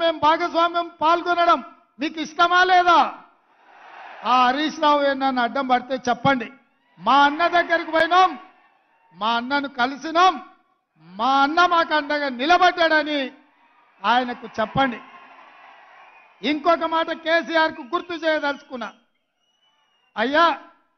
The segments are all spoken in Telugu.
మేము భాగస్వామ్యం పాల్గొనడం మీకు ఇష్టమా లేదా ఆ హరీష్ రావు నన్ను అడ్డం పడితే చెప్పండి మా అన్న దగ్గరికి పోయినాం మా అన్నను కలిసినాం మా అన్న మాకు అండగా నిలబడ్డాడని ఆయనకు చెప్పండి ఇంకొక మాట కేసీఆర్కు గుర్తు చేయదలుచుకున్నా అయ్యా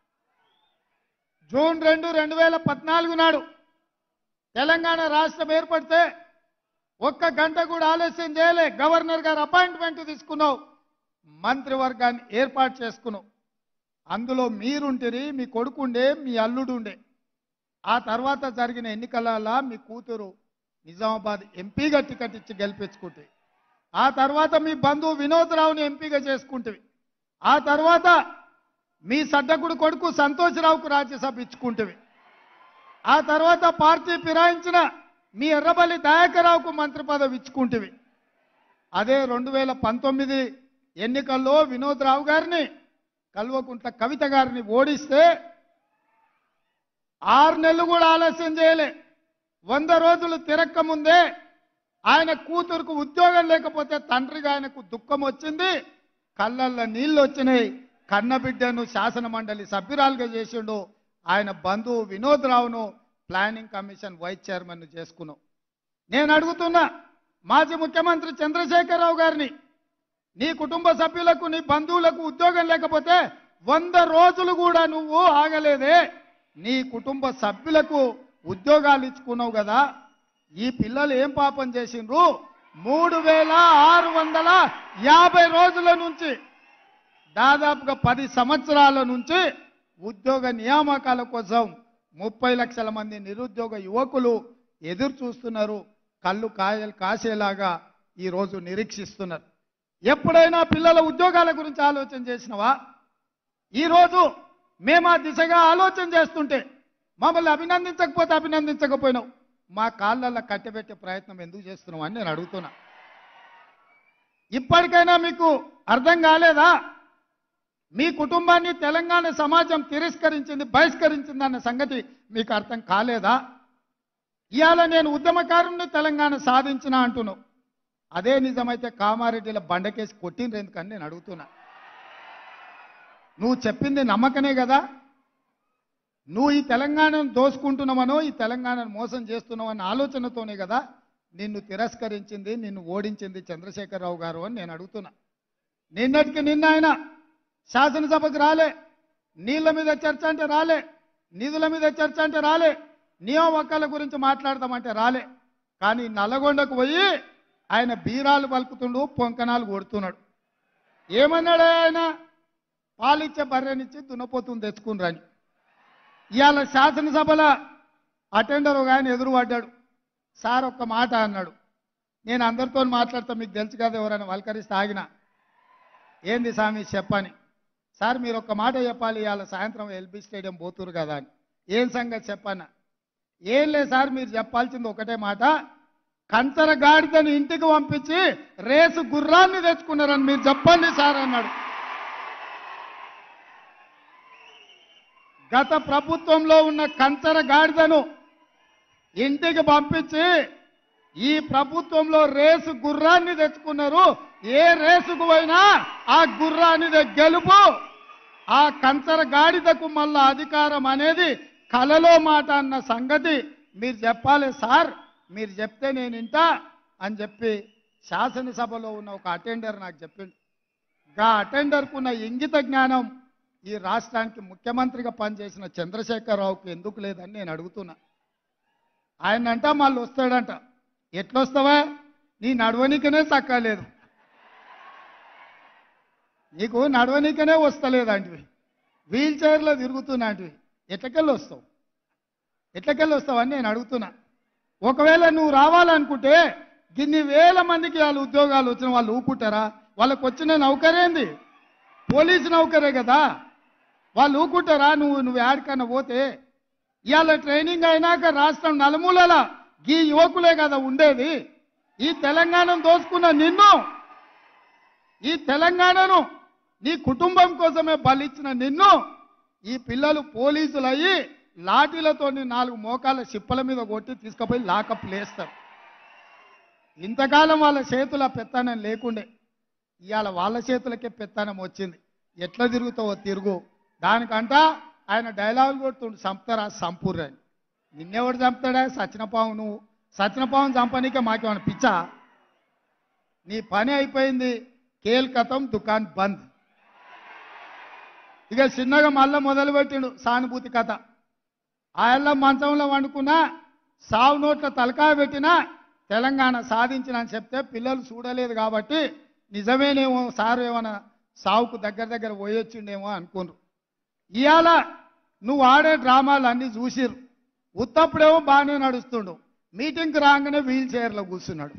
జూన్ రెండు రెండు వేల పద్నాలుగు నాడు తెలంగాణ రాష్ట్రం ఏర్పడితే ఒక్క గంట కూడా ఆలస్యం చేయలే గవర్నర్ గారు అపాయింట్మెంట్ తీసుకున్నావు మంత్రివర్గాన్ని ఏర్పాటు చేసుకున్నావు అందులో మీరుంటిరి మీ కొడుకుండే మీ అల్లుడు ఉండే ఆ తర్వాత జరిగిన ఎన్నికలలో మీ కూతురు నిజామాబాద్ ఎంపీగా టికెట్ ఇచ్చి గెలిపించుకుంటే ఆ తర్వాత మీ బంధువు వినోద్ రావుని ఎంపీగా చేసుకుంటుంది ఆ తర్వాత మీ సడ్డకుడు కొడుకు సంతోష్రావుకు రాజ్యసభ ఇచ్చుకుంటుంది ఆ తర్వాత పార్టీ ఫిరాయించిన మీ ఎర్రబల్లి దయాకరావుకు మంత్రి పదవి ఇచ్చుకుంటుంది అదే రెండు వేల పంతొమ్మిది ఎన్నికల్లో వినోద్ రావు గారిని కల్వకుంట్ల కవిత గారిని ఓడిస్తే ఆరు నెలలు కూడా ఆలస్యం చేయలే వంద రోజులు తిరక్క ముందే ఆయన కూతురుకు ఉద్యోగం లేకపోతే తండ్రిగా ఆయనకు దుఃఖం వచ్చింది కళ్ళల్లో నీళ్లు వచ్చినాయి కన్నబిడ్డను శాసన మండలి సభ్యురాలుగా చేసిండు ఆయన బంధువు వినోద్ రావును ప్లానింగ్ కమిషన్ వైస్ చైర్మన్ చేసుకున్నాం నేను అడుగుతున్నా మాజీ ముఖ్యమంత్రి చంద్రశేఖరరావు గారిని నీ కుటుంబ సభ్యులకు నీ బంధువులకు ఉద్యోగం లేకపోతే వంద రోజులు కూడా నువ్వు ఆగలేదే నీ కుటుంబ సభ్యులకు ఉద్యోగాలు ఇచ్చుకున్నావు కదా ఈ పిల్లలు ఏం పాపం చేసిండ్రు మూడు వేల ఆరు వందల యాభై రోజుల నుంచి దాదాపుగా పది సంవత్సరాల నుంచి ఉద్యోగ నియామకాల కోసం ముప్పై లక్షల మంది నిరుద్యోగ యువకులు ఎదురు చూస్తున్నారు కళ్ళు కాయలు కాసేలాగా ఈరోజు నిరీక్షిస్తున్నారు ఎప్పుడైనా పిల్లల ఉద్యోగాల గురించి ఆలోచన చేసినవా ఈరోజు మేము ఆ దిశగా ఆలోచన చేస్తుంటే మమ్మల్ని అభినందించకపోతే అభినందించకపోయినావు మా కాళ్ళల్లో కట్టబెట్టే ప్రయత్నం ఎందుకు చేస్తున్నావు అని నేను అడుగుతున్నా ఇప్పటికైనా మీకు అర్థం కాలేదా మీ కుటుంబాన్ని తెలంగాణ సమాజం తిరస్కరించింది బహిష్కరించింది అన్న సంగతి మీకు అర్థం కాలేదా ఇవాళ నేను ఉద్యమకారుణ్ణి తెలంగాణ సాధించిన అంటున్నావు అదే నిజమైతే కామారెడ్డిల బండకేసి కొట్టిండ్రు ఎందుకని నేను అడుగుతున్నా నువ్వు చెప్పింది నమ్మకనే కదా నువ్వు ఈ తెలంగాణను దోసుకుంటున్నావనో ఈ తెలంగాణను మోసం చేస్తున్నావన్న ఆలోచనతోనే కదా నిన్ను తిరస్కరించింది నిన్ను ఓడించింది చంద్రశేఖరరావు గారు అని నేను అడుగుతున్నా నిన్నటికి నిన్న ఆయన శాసనసభకు రాలే నీళ్ళ మీద చర్చ అంటే రాలే నిధుల మీద చర్చ అంటే రాలే నియమక్కల గురించి మాట్లాడదామంటే రాలే కానీ నల్లగొండకు పోయి ఆయన బీరాలు పలుకుతుండు పొంకనాలు కొడుతున్నాడు ఏమన్నాడు ఆయన పాలిచ్చే బర్రెనిచ్చి దున్నపోతుని తెచ్చుకుని రాని ఇవాళ శాసనసభల అటెండర్ ఒక ఆయన ఎదురు పడ్డాడు సార్ ఒక్క మాట అన్నాడు నేను అందరితో మాట్లాడతా మీకు తెలుసు కదా ఎవరైనా వల్కరిస్తే ఆగిన ఏంది స్వామి చెప్పని సార్ మీరు ఒక్క మాట చెప్పాలి ఇవాళ సాయంత్రం ఎల్బీ స్టేడియం పోతురు కదా అని ఏం సంగతి చెప్పన్నా ఏం లేదు సార్ మీరు చెప్పాల్సింది ఒకటే మాట కంచర గాడిదని ఇంటికి పంపించి రేసు గుర్రాన్ని తెచ్చుకున్నారని మీరు చెప్పండి సార్ అన్నాడు గత ప్రభుత్వంలో ఉన్న కంచర గాడిదను ఇంటికి పంపించి ఈ ప్రభుత్వంలో రేసు గుర్రాన్ని తెచ్చుకున్నారు ఏ రేసుకు పోయినా ఆ గుర్రాన్ని గెలుపు ఆ కంచర గాడిదకు మళ్ళా అధికారం అనేది కలలో మాట అన్న సంగతి మీరు చెప్పాలి సార్ మీరు చెప్తే నేను ఇంటా అని చెప్పి శాసనసభలో ఉన్న ఒక అటెండర్ నాకు చెప్పిండు గా అటెండర్కు ఉన్న ఇంగిత జ్ఞానం ఈ రాష్ట్రానికి ముఖ్యమంత్రిగా పనిచేసిన చంద్రశేఖరరావుకి ఎందుకు లేదని నేను అడుగుతున్నా ఆయన అంట మళ్ళీ వస్తాడంట ఎట్లొస్తావా నీ నడవనికనే చక్కలేదు నీకు నడవనికనే వస్తలేదంటివి వీల్ చైర్లో తిరుగుతున్నాంటివి ఎట్లకెళ్ళి వస్తావు ఎట్లకెళ్ళి వస్తావని నేను అడుగుతున్నా ఒకవేళ నువ్వు రావాలనుకుంటే గిన్ని వేల మందికి వాళ్ళ ఉద్యోగాలు వచ్చిన వాళ్ళు ఊకుంటారా వాళ్ళకి వచ్చిన నౌకరేంది పోలీసు నౌకరే కదా వాళ్ళు ఊకుంటారా నువ్వు నువ్వు యాడికన్నా పోతే ఇవాళ ట్రైనింగ్ అయినాక రాష్ట్రం నలుమూలల ఈ యువకులే కదా ఉండేది ఈ తెలంగాణను దోసుకున్న నిన్ను ఈ తెలంగాణను నీ కుటుంబం కోసమే బలిచ్చిన నిన్ను ఈ పిల్లలు పోలీసులు అయ్యి లాఠీలతో నాలుగు మోకాల చిప్పల మీద కొట్టి తీసుకుపోయి లాకప్ లేస్తారు ఇంతకాలం వాళ్ళ చేతుల పెత్తనం లేకుండే ఇవాళ వాళ్ళ చేతులకే పెత్తనం వచ్చింది ఎట్లా తిరుగుతావో తిరుగు దానికంట ఆయన డైలాగులు కొడుతుండు సంపుతారా సంపూర్ అని నిన్నెవడు చంపుతాడా సచినపావు నువ్వు సచినపావును చంపనీకే మాకేమైనా పిచ్చా నీ పని అయిపోయింది కేల్కతం దుకాన్ బంద్ ఇక చిన్నగా మళ్ళా మొదలు పెట్టిండు సానుభూతి కథ ఆయల్ల మంచంలో వండుకున్నా సావు నోట్ల తలకాయ పెట్టినా తెలంగాణ సాధించిన అని చెప్తే పిల్లలు చూడలేదు కాబట్టి నిజమేనేమో సారు ఏమైనా సావుకు దగ్గర దగ్గర పోయొచ్చిండేమో అనుకున్నారు ఇవాళ నువ్వు ఆడే డ్రామాలు అన్నీ చూసిరు ఉత్తప్పుడేమో బాగానే నడుస్తుండు మీటింగ్కి రాగానే వీల్ చైర్లో కూర్చున్నాడు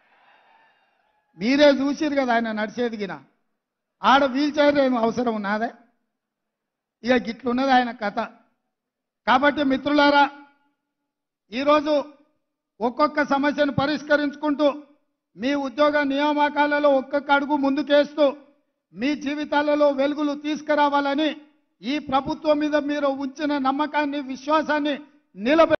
మీరే చూసిరు కదా ఆయన నడిచేది గిన ఆడ వీల్ చైర్ ఏం అవసరం ఉన్నదే ఇక గిట్లున్నది ఆయన కథ కాబట్టి మిత్రులారా ఈరోజు ఒక్కొక్క సమస్యను పరిష్కరించుకుంటూ మీ ఉద్యోగ నియామకాలలో ఒక్కొక్క అడుగు ముందుకేస్తూ మీ జీవితాలలో వెలుగులు తీసుకురావాలని ఈ ప్రభుత్వం మీద మీరు ఉంచిన నమ్మకాన్ని విశ్వాసాన్ని నిలబె